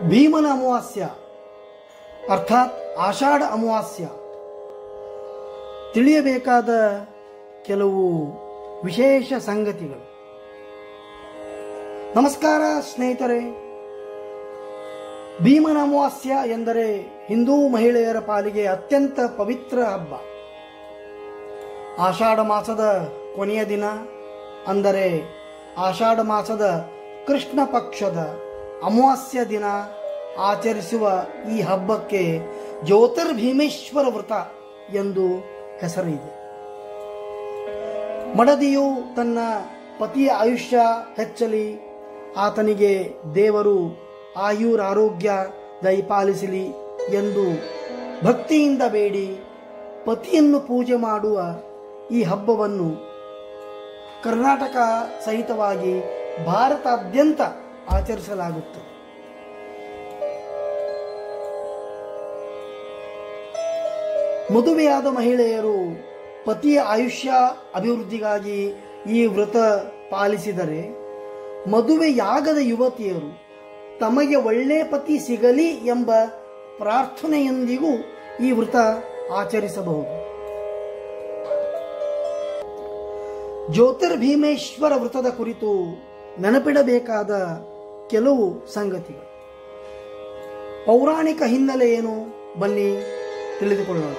ಭೀಮನ ಅಮಾವಾಸ್ಯ ಅರ್ಥಾತ್ ಆಷಾಢ ಅಮಾವಾಸ್ಯ ತಿಳಿಯಬೇಕಾದ ಕೆಲವು ವಿಶೇಷ ಸಂಗತಿಗಳು ನಮಸ್ಕಾರ ಸ್ನೇಹಿತರೆ ಭೀಮನ ಅಮಾವಾಸ್ಯ ಎಂದರೆ ಹಿಂದೂ ಮಹಿಳೆಯರ ಪಾಲಿಗೆ ಅತ್ಯಂತ ಪವಿತ್ರ ಹಬ್ಬ ಆಷಾಢ ಮಾಸದ ಕೊನೆಯ ದಿನ ಅಂದರೆ ಆಷಾಢ ಮಾಸದ ಕೃಷ್ಣ ಪಕ್ಷದ ಅಮಾವಾಸ್ಯ ದಿನ ಆಚರಿಸುವ ಈ ಹಬ್ಬಕ್ಕೆ ಜ್ಯೋತಿರ್ಭೀಮೇಶ್ವರ ವ್ರತ ಎಂದು ಹೆಸರಿದೆ ಮಡದಿಯು ತನ್ನ ಪತಿಯ ಆಯುಷ್ಯ ಹೆಚ್ಚಲಿ ಆತನಿಗೆ ದೇವರು ಆಯುರಾರೋಗ್ಯ ದಯಪಾಲಿಸಲಿ ಎಂದು ಭಕ್ತಿಯಿಂದ ಬೇಡಿ ಪತಿಯನ್ನು ಪೂಜೆ ಮಾಡುವ ಈ ಹಬ್ಬವನ್ನು ಕರ್ನಾಟಕ ಸಹಿತವಾಗಿ ಭಾರತಾದ್ಯಂತ ಆಚರಿಸಲಾಗುತ್ತದೆ ಮದುವೆಯಾದ ಮಹಿಳೆಯರು ಪತಿಯ ಆಯುಷ್ಯ ಅಭಿವೃದ್ಧಿಗಾಗಿ ಈ ವ್ರತ ಪಾಲಿಸಿದರೆ ಮದುವೆಯಾಗದ ಯುವತಿಯರು ತಮಗೆ ಒಳ್ಳೆ ಪತಿ ಸಿಗಲಿ ಎಂಬ ಪ್ರಾರ್ಥನೆಯೊಂದಿಗೂ ಈ ವ್ರತ ಆಚರಿಸಬಹುದು ಜ್ಯೋತಿರ್ಭೀಮೇಶ್ವರ ವ್ರತದ ಕುರಿತು ನೆನಪಿಡಬೇಕಾದ ಕೆಲವು ಸಂಗತಿಗಳು ಪೌರಾಣಿಕ ಹಿನ್ನೆಲೆ ಏನು ಬನ್ನಿ ತಿಳಿದುಕೊಳ್ಳೋಣ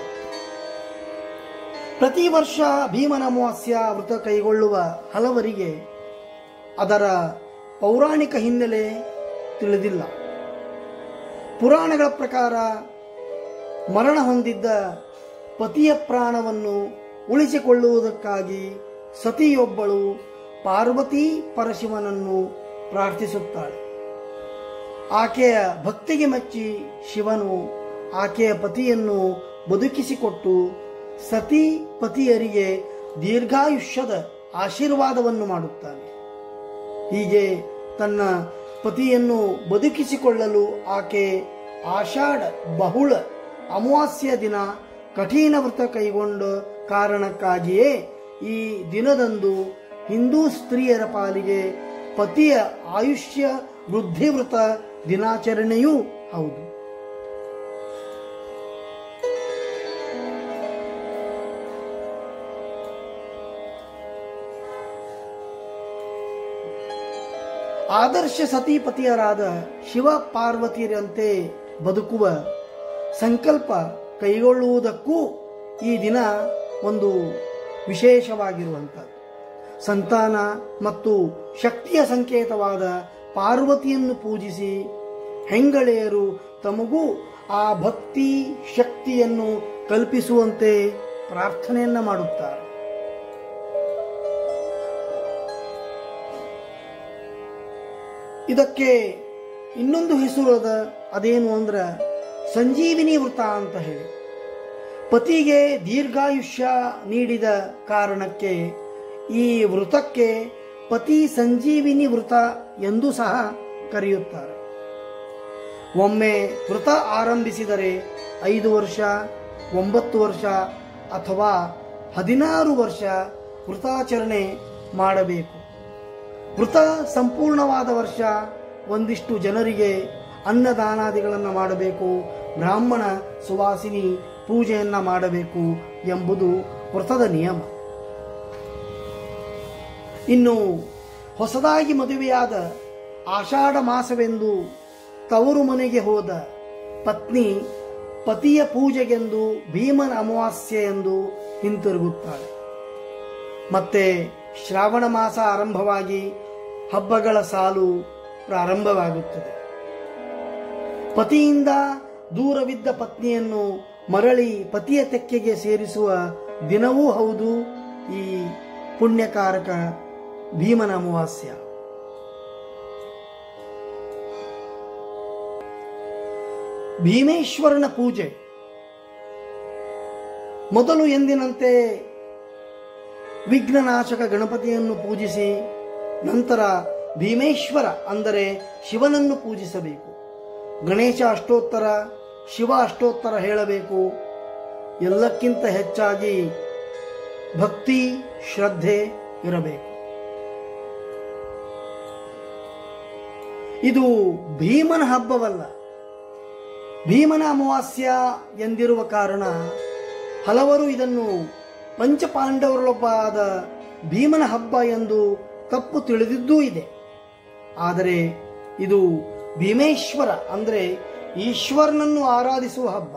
ಪ್ರತಿ ವರ್ಷ ಭೀಮನ ಅಮಾವಾಸ್ಯ ವ್ರತ ಕೈಗೊಳ್ಳುವ ಹಲವರಿಗೆ ಅದರ ಪೌರಾಣಿಕ ಹಿನ್ನೆಲೆ ತಿಳಿದಿಲ್ಲ ಪುರಾಣಗಳ ಪ್ರಕಾರ ಮರಣ ಹೊಂದಿದ್ದ ಪತಿಯ ಪ್ರಾಣವನ್ನು ಉಳಿಸಿಕೊಳ್ಳುವುದಕ್ಕಾಗಿ ಸತಿಯೊಬ್ಬಳು ಪಾರ್ವತಿ ಪರಶಿವನನ್ನು ಪ್ರಾರ್ಥಿಸುತ್ತಾಳೆ ಆಕೆಯ ಭಕ್ತಿಗೆ ಮೆಚ್ಚಿ ಶಿವನು ಆಕೆಯ ಪತಿಯನ್ನು ಬದುಕಿಸಿಕೊಟ್ಟು ಸತಿ ಪತಿಯರಿಗೆ ದೀರ್ಘಾಯುಷ್ಯದ ಆಶೀರ್ವಾದವನ್ನು ಮಾಡುತ್ತಾನೆ ಹೀಗೆ ತನ್ನ ಪತಿಯನ್ನು ಬದುಕಿಸಿಕೊಳ್ಳಲು ಆಕೆ ಆಷಾಢ ಬಹುಳ ಅಮಾವಾಸ್ಯ ದಿನ ಕಠಿಣ ವ್ರತ ಕೈಗೊಂಡ ಕಾರಣಕ್ಕಾಗಿಯೇ ಈ ದಿನದಂದು ಹಿಂದೂ ಸ್ತ್ರೀಯರ ಪಾಲಿಗೆ ಪತಿಯ ಆಯುಷ್ಯ ವೃದ್ಧಿ ವ್ರತ ದಿನಾಚರಣೆಯೂ ಹೌದು ಆದರ್ಶ ಸತಿಪತಿಯರಾದ ಶಿವ ಪಾರ್ವತಿಯರಂತೆ ಬದುಕುವ ಸಂಕಲ್ಪ ಕೈಗೊಳ್ಳುವುದಕ್ಕೂ ಈ ದಿನ ಒಂದು ವಿಶೇಷವಾಗಿರುವಂಥದ್ದು ಸಂತಾನ ಮತ್ತು ಶಕ್ತಿಯ ಸಂಕೇತವಾದ ಪಾರ್ವತಿಯನ್ನು ಪೂಜಿಸಿ ಹೆಂಗಳೆಯರು ತಮಗೂ ಆ ಭಕ್ತಿ ಶಕ್ತಿಯನ್ನು ಕಲ್ಪಿಸುವಂತೆ ಪ್ರಾರ್ಥನೆಯನ್ನ ಮಾಡುತ್ತಾರೆ ಇದಕ್ಕೆ ಇನ್ನೊಂದು ಹೆಸರು ಅದ ಅದೇನು ಅಂದ್ರ ಸಂಜೀವಿನಿ ವ್ರತ ಅಂತ ಹೇಳಿ ಪತಿಗೆ ದೀರ್ಘಾಯುಷ್ಯ ನೀಡಿದ ಕಾರಣಕ್ಕೆ ಈ ವೃತಕ್ಕೆ ಪತಿ ಸಂಜೀವಿನಿ ವೃತ ಎಂದು ಸಹ ಕರೆಯುತ್ತಾರೆ ಒಮ್ಮೆ ವೃತ ಆರಂಭಿಸಿದರೆ ಐದು ವರ್ಷ ಒಂಬತ್ತು ವರ್ಷ ಅಥವಾ ಹದಿನಾರು ವರ್ಷ ವೃತಾಚರಣೆ ಮಾಡಬೇಕು ವೃತ ಸಂಪೂರ್ಣವಾದ ವರ್ಷ ಒಂದಿಷ್ಟು ಜನರಿಗೆ ಅನ್ನದಾನಾದಿಗಳನ್ನು ಮಾಡಬೇಕು ಬ್ರಾಹ್ಮಣ ಸುವಾಸಿನಿ ಪೂಜೆಯನ್ನ ಮಾಡಬೇಕು ಎಂಬುದು ವ್ರತದ ನಿಯಮ ಇನ್ನು ಹೊಸದಾಗಿ ಮದುವೆಯಾದ ಆಷಾಢ ಮಾಸವೆಂದು ತವರು ಮನೆಗೆ ಹೋದ ಪತ್ನಿ ಪತಿಯ ಪೂಜೆಗೆಂದು ಭೀಮನ ಅಮಾವಾಸ್ಯೆ ಎಂದು ಹಿಂತಿರುಗುತ್ತಾಳೆ ಮತ್ತೆ ಶ್ರಾವಣ ಮಾಸ ಆರಂಭವಾಗಿ ಹಬ್ಬಗಳ ಸಾಲು ಪ್ರಾರಂಭವಾಗುತ್ತದೆ ಪತಿಯಿಂದ ದೂರವಿದ್ದ ಪತ್ನಿಯನ್ನು ಮರಳಿ ಪತಿಯ ತೆಕ್ಕೆಗೆ ಸೇರಿಸುವ ದಿನವೂ ಹೌದು ಈ ಪುಣ್ಯಕಾರಕ ಭೀಮನ ಅಮಾವಾಸ್ಯ ಭೀಮೇಶ್ವರನ ಪೂಜೆ ಮೊದಲು ಎಂದಿನಂತೆ ವಿಘ್ನನಾಶಕ ಗಣಪತಿಯನ್ನು ಪೂಜಿಸಿ ನಂತರ ಭೀಮೇಶ್ವರ ಅಂದರೆ ಶಿವನನ್ನು ಪೂಜಿಸಬೇಕು ಗಣೇಶ ಅಷ್ಟೋತ್ತರ ಶಿವ ಅಷ್ಟೋತ್ತರ ಹೇಳಬೇಕು ಎಲ್ಲಕ್ಕಿಂತ ಹೆಚ್ಚಾಗಿ ಭಕ್ತಿ ಶ್ರದ್ಧೆ ಇರಬೇಕು ಇದು ಭೀಮನ ಹಬ್ಬವಲ್ಲ ಭೀಮನ ಅಮಾವಾಸ್ಯ ಎಂದಿರುವ ಕಾರಣ ಹಲವರು ಇದನ್ನು ಪಂಚಪಾಂಡವರೊಬ್ಬ ಆದ ಭೀಮನ ಹಬ್ಬ ಎಂದು ತಪ್ಪು ತಿಳಿದಿದ್ದೂ ಇದೆ ಆದರೆ ಇದು ಭೀಮೇಶ್ವರ ಅಂದರೆ ಈಶ್ವರನನ್ನು ಆರಾಧಿಸುವ ಹಬ್ಬ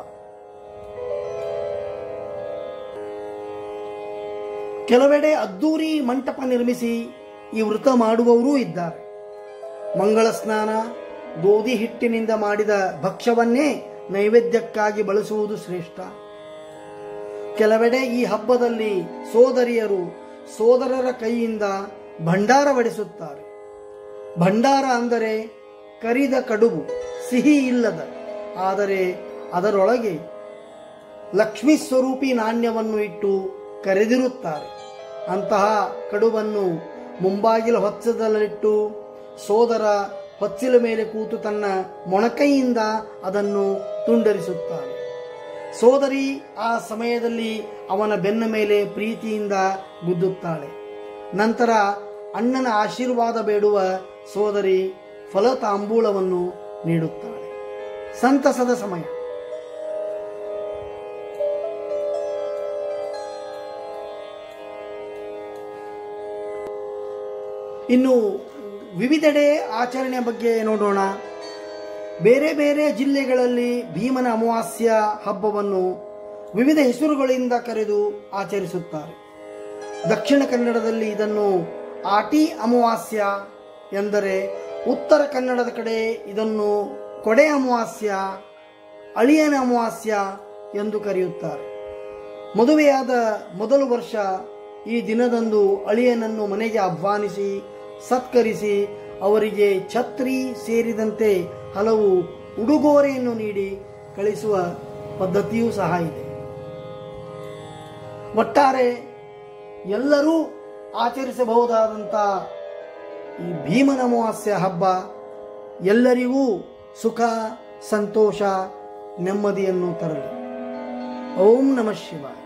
ಕೆಲವೆಡೆ ಅದ್ದೂರಿ ಮಂಟಪ ನಿರ್ಮಿಸಿ ಈ ವೃತ ಮಾಡುವವರೂ ಇದ್ದಾರೆ ಮಂಗಳ ಸ್ನಾನ ಗೋಧಿ ಹಿಟ್ಟಿನಿಂದ ಮಾಡಿದ ಭಕ್ಷ್ಯವನ್ನೇ ನೈವೇದ್ಯಕ್ಕಾಗಿ ಬಳಸುವುದು ಶ್ರೇಷ್ಠ ಕೆಲವೆಡೆ ಈ ಹಬ್ಬದಲ್ಲಿ ಸೋದರಿಯರು ಸೋದರರ ಕೈಯಿಂದ ಭಂಡಾರ ಬಡಿಸುತ್ತಾರೆ ಭಂಡಾರ ಅಂದರೆ ಕರಿದ ಕಡುಬು ಸಿಹಿ ಇಲ್ಲದ ಆದರೆ ಅದರೊಳಗೆ ಲಕ್ಷ್ಮೀ ಸ್ವರೂಪಿ ನಾಣ್ಯವನ್ನು ಇಟ್ಟು ಕರೆದಿರುತ್ತಾರೆ ಅಂತಹ ಕಡುಬನ್ನು ಮುಂಬಾಗಿಲ ಹೊಚ್ಚದಲ್ಲಿಟ್ಟು ಸೋದರ ಹೊಚ್ಚಿಲ ಮೇಲೆ ಕೂತು ತನ್ನ ಮೊಣಕೈಯಿಂದ ಅದನ್ನು ತುಂಡರಿಸುತ್ತಾನೆ ಸೋದರಿ ಆ ಸಮಯದಲ್ಲಿ ಅವನ ಬೆನ್ನ ಮೇಲೆ ಪ್ರೀತಿಯಿಂದ ಗುದ್ದುತ್ತಾಳೆ ನಂತರ ಅಣ್ಣನ ಆಶೀರ್ವಾದ ಬೇಡುವ ಸೋದರಿ ಫಲತಾಂಬೂಲವನ್ನು ನೀಡುತ್ತಾಳೆ ಸಂತಸದ ಸಮಯ ಇನ್ನು ವಿವಿಧೆಡೆ ಆಚರಣೆಯ ಬಗ್ಗೆ ನೋಡೋಣ ಬೇರೆ ಬೇರೆ ಜಿಲ್ಲೆಗಳಲ್ಲಿ ಭೀಮನ ಅಮಾವಾಸ್ಯ ಹಬ್ಬವನ್ನು ವಿವಿಧ ಹೆಸರುಗಳಿಂದ ಕರೆದು ಆಚರಿಸುತ್ತಾರೆ ದಕ್ಷಿಣ ಕನ್ನಡದಲ್ಲಿ ಇದನ್ನು ಆಟಿ ಅಮಾವಾಸ್ಯ ಎಂದರೆ ಉತ್ತರ ಕನ್ನಡದ ಕಡೆ ಇದನ್ನು ಕೊಡೆ ಅಮಾವಾಸ್ಯ ಅಳಿಯನ ಅಮಾವಾಸ್ಯ ಎಂದು ಕರೆಯುತ್ತಾರೆ ಮದುವೆಯಾದ ಮೊದಲು ವರ್ಷ ಈ ದಿನದಂದು ಅಳಿಯನನ್ನು ಮನೆಗೆ ಆಹ್ವಾನಿಸಿ ಸತ್ಕರಿಸಿ ಅವರಿಗೆ ಛತ್ರಿ ಸೇರಿದಂತೆ ಹಲವು ಉಡುಗೊರೆಯನ್ನು ನೀಡಿ ಕಳಿಸುವ ಪದ್ಧತಿಯೂ ಸಹ ಇದೆ ಒಟ್ಟಾರೆ ಎಲ್ಲರೂ ಆಚರಿಸಬಹುದಾದಂಥ ಈ ಭೀಮನ ಅಮಾವಾಸ್ಯ ಹಬ್ಬ ಎಲ್ಲರಿಗೂ ಸುಖ ಸಂತೋಷ ನೆಮ್ಮದಿಯನ್ನು ತರಲಿ ಓಂ ನಮಃ ಶಿವಾಯ